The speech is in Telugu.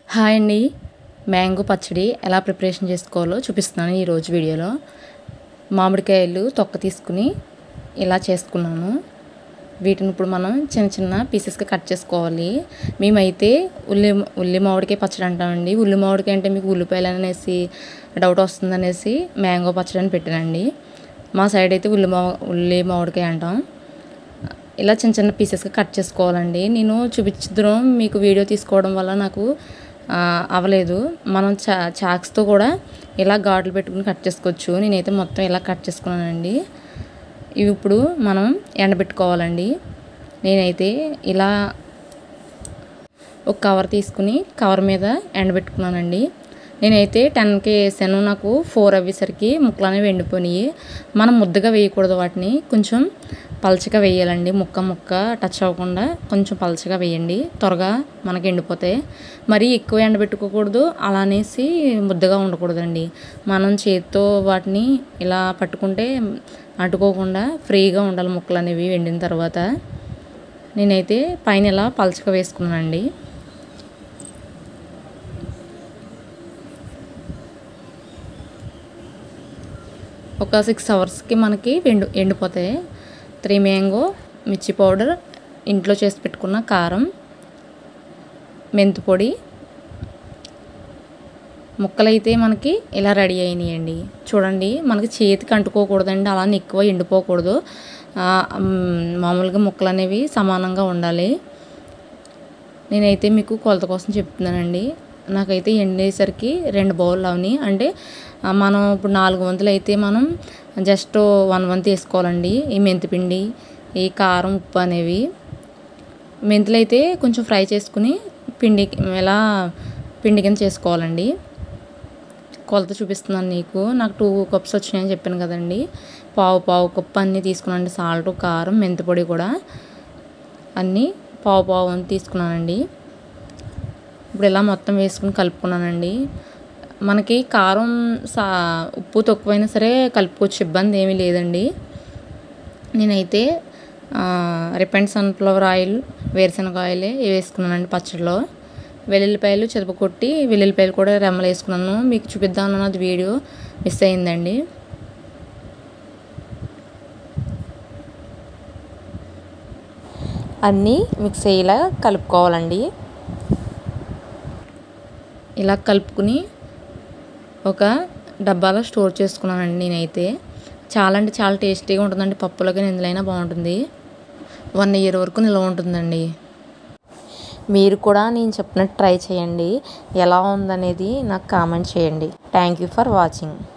హాయ్ అండి మ్యాంగో పచ్చడి ఎలా ప్రిపరేషన్ చేసుకోవాలో చూపిస్తున్నాను ఈరోజు వీడియోలో మామిడికాయలు తొక్క తీసుకుని ఇలా చేసుకున్నాను వీటిని ఇప్పుడు మనం చిన్న చిన్న పీసెస్గా కట్ చేసుకోవాలి మేమైతే ఉల్లి ఉల్లి మామిడికాయ పచ్చడి అంటామండి ఉల్లి మామిడికాయ అంటే మీకు ఉల్లిపాయలు అనేసి డౌట్ వస్తుందనేసి మ్యాంగో పచ్చడి అని పెట్టానండి మా సైడ్ అయితే ఉల్లి మా ఉల్లి మామిడికాయ అంటాం ఇలా చిన్న చిన్న పీసెస్గా కట్ చేసుకోవాలండి నేను చూపించడం మీకు వీడియో తీసుకోవడం వల్ల నాకు ఆ, అవ్వలేదు మనం చా చాక్స్తో కూడా ఇలా ఘాట్లు పెట్టుకుని కట్ చేసుకోవచ్చు నేనైతే మొత్తం ఇలా కట్ చేసుకున్నానండి ఇవి ఇప్పుడు మనం ఎండబెట్టుకోవాలండి నేనైతే ఇలా ఒక కవర్ తీసుకుని కవర్ మీద ఎండబెట్టుకున్నానండి నేనైతే టెన్కి వేసాను నాకు ఫోర్ అవ్వేసరికి ముక్కలు అనేవి ఎండిపోయినాయి మనం ముద్దగా వేయకూడదు వాటిని కొంచెం పలచగా వేయాలండి ముక్క ముక్క టచ్ అవ్వకుండా కొంచెం పలచగా వేయండి త్వరగా మనకి ఎండిపోతాయి మరీ ఎక్కువ ఎండబెట్టుకోకూడదు అలా అనేసి ముద్దగా ఉండకూడదండి మనం చేతితో వాటిని ఇలా పట్టుకుంటే అంటుకోకుండా ఫ్రీగా ఉండాలి ముక్కలు అనేవి ఎండిన తర్వాత నేనైతే పైన ఇలా పలచగా వేసుకున్నానండి ఒక సిక్స్ అవర్స్కి మనకి ఎండు ఎండిపోతాయి త్రీ మ్యాంగో మిర్చి పౌడర్ ఇంట్లో చేసి పెట్టుకున్న కారం మెంతి పొడి ముక్కలైతే మనకి ఇలా రెడీ అయినాయండి చూడండి మనకి చేతికి అంటుకోకూడదండి అలానే ఎక్కువ ఎండిపోకూడదు ఆ, మ్, మామూలుగా ముక్కలు అనేవి సమానంగా ఉండాలి నేనైతే మీకు కొలత కోసం చెప్తున్నానండి నాకైతే ఎండేసరికి రెండు బౌల్ అవని అంటే ఆ, మనం ఇప్పుడు నాలుగు వంతులు అయితే మనం జస్ట్ వన్ వంతు వేసుకోవాలండి ఈ మెంతిపిండి ఈ కారం ఉప్పు అనేవి మెంతులు అయితే కొంచెం ఫ్రై చేసుకుని పిండి ఎలా పిండి కింద చేసుకోవాలండి కొలత చూపిస్తున్నాను నీకు నాకు టూ కప్స్ వచ్చినాయని చెప్పాను కదండి పావు పావు కప్పు అన్నీ తీసుకున్నానండి సాల్ట్ కారం మెంతిపొడి కూడా అన్నీ పావు పావు అని తీసుకున్నానండి ఇప్పుడు ఇలా మొత్తం వేసుకుని కలుపుకున్నానండి మనకి కారం సా ఉప్పు తక్కువైనా సరే కలుపుకోవచ్చు ఇబ్బంది ఏమీ లేదండి నేనైతే రిఫైండ్ సన్ఫ్లవర్ ఆయిల్ వేరుశనగ ఆయిలే వేసుకున్నానండి పచ్చడిలో వెల్లుల్లిపాయలు చెదపకొట్టి వెల్లుల్లిపాయలు కూడా రెమ్మలు వేసుకున్నాను మీకు చూపిద్దామన్నది వీడియో మిస్ అయిందండి అన్నీ మిక్స్ అయ్యేలా కలుపుకోవాలండి ఇలా కలుపుకుని ఒక డబ్బాలో స్టోర్ చేసుకున్నానండి నేనైతే చాలా అంటే చాలా టేస్టీగా ఉంటుందండి పప్పులోకి ఎందులైనా బాగుంటుంది వన్ ఇయర్ వరకు నిల్వ ఉంటుందండి మీరు కూడా నేను చెప్పినట్టు ట్రై చేయండి ఎలా ఉందనేది నాకు కామెంట్ చేయండి థ్యాంక్ యూ ఫర్ వాచింగ్